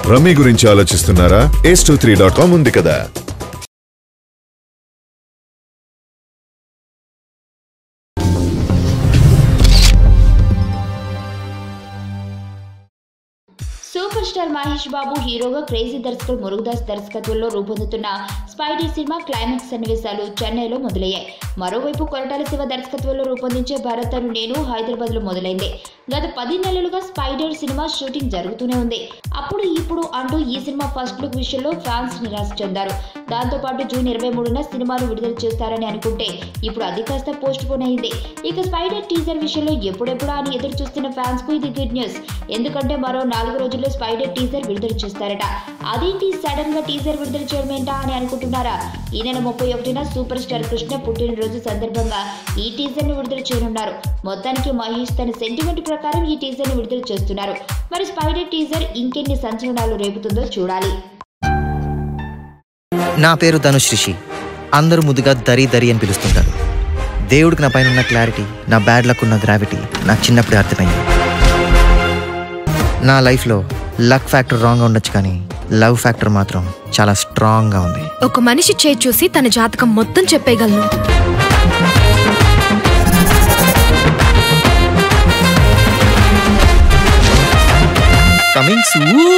rummy గురించి ఆలోచిస్తున్నారా ace two three dot com ఉంది కదా సూపర్ స్టార్ మహేష్ బాబు హీరోగా క్రేజీ దర్శకుడు మురుగదాస్ దర్శకత్వంలో రూపొందుతున్న స్పైడీ సినిమా క్లైమాక్స్ సన్నివేశాలు చెన్నైలో మొదలయ్యాయి మరోవైపు కొరటాల శివ దర్శకత్వంలో రూపొందించే భరత్ అను నేను హైదరాబాద్ లో మొదలైంది గత పది నెలలుగా స్పైడర్ సినిమా షూటింగ్ జరుగుతూనే ఉంది అప్పుడు ఇప్పుడు అంటూ ఈ సినిమా ఫస్ట్ లుక్ విషయంలో ఫ్యాన్స్ నిరాశ చెందారు దాంతో పాటు జూన్ ఇరవై మూడున సినిమాను విడుదల చేస్తారని అనుకుంటే ఇప్పుడు అది కాస్త పోస్ట్ పోన్ అయింది ఇక స్పైడర్ టీజర్ విషయంలో ఎప్పుడెప్పుడా అని ఎదురు చూస్తున్న ఫ్యాన్స్ కు ఇది గుడ్ న్యూస్ ఎందుకంటే మరో నాలుగు రోజుల్లో స్పైడర్ టీజర్ విడుదల చేస్తారట అదేంటి సడన్ గా టీజర్ విడుదల చేయడం ఏంటా అని అనుకుంటున్నారా ఈ నెల ముప్పై ఒకటిన సూపర్ స్టార్ కృష్ణ పుట్టినరోజు సందర్భంగా ఈ టీజర్ ను విడుదల చేయనున్నారు మొత్తానికి మహేష్ తన సెంటిమెంట్ ప్రకారం ఈ టీజర్ ను విడుదల చేస్తున్నారు మరి స్పైడర్ టీజర్ ఇంకెన్ని సంచలనాలు రేపుతుందో చూడాలి నా పేరు ధనుష్ రిషి అందరూ ముద్దుగా దరి దరి అని పిలుస్తుంటారు దేవుడికి నా పైన ఉన్న క్లారిటీ నా బ్యాడ్ లక్ ఉన్న గ్రావిటీ నాకు చిన్నప్పుడే అర్థమైంది నా లైఫ్లో లక్ ఫ్యాక్టర్ రాంగ్గా ఉండొచ్చు కానీ లవ్ ఫ్యాక్టర్ మాత్రం చాలా స్ట్రాంగ్గా ఉంది ఒక మనిషి చేయి చూసి తన జాతకం మొత్తం చెప్పేయగలను కమింగ్ సూ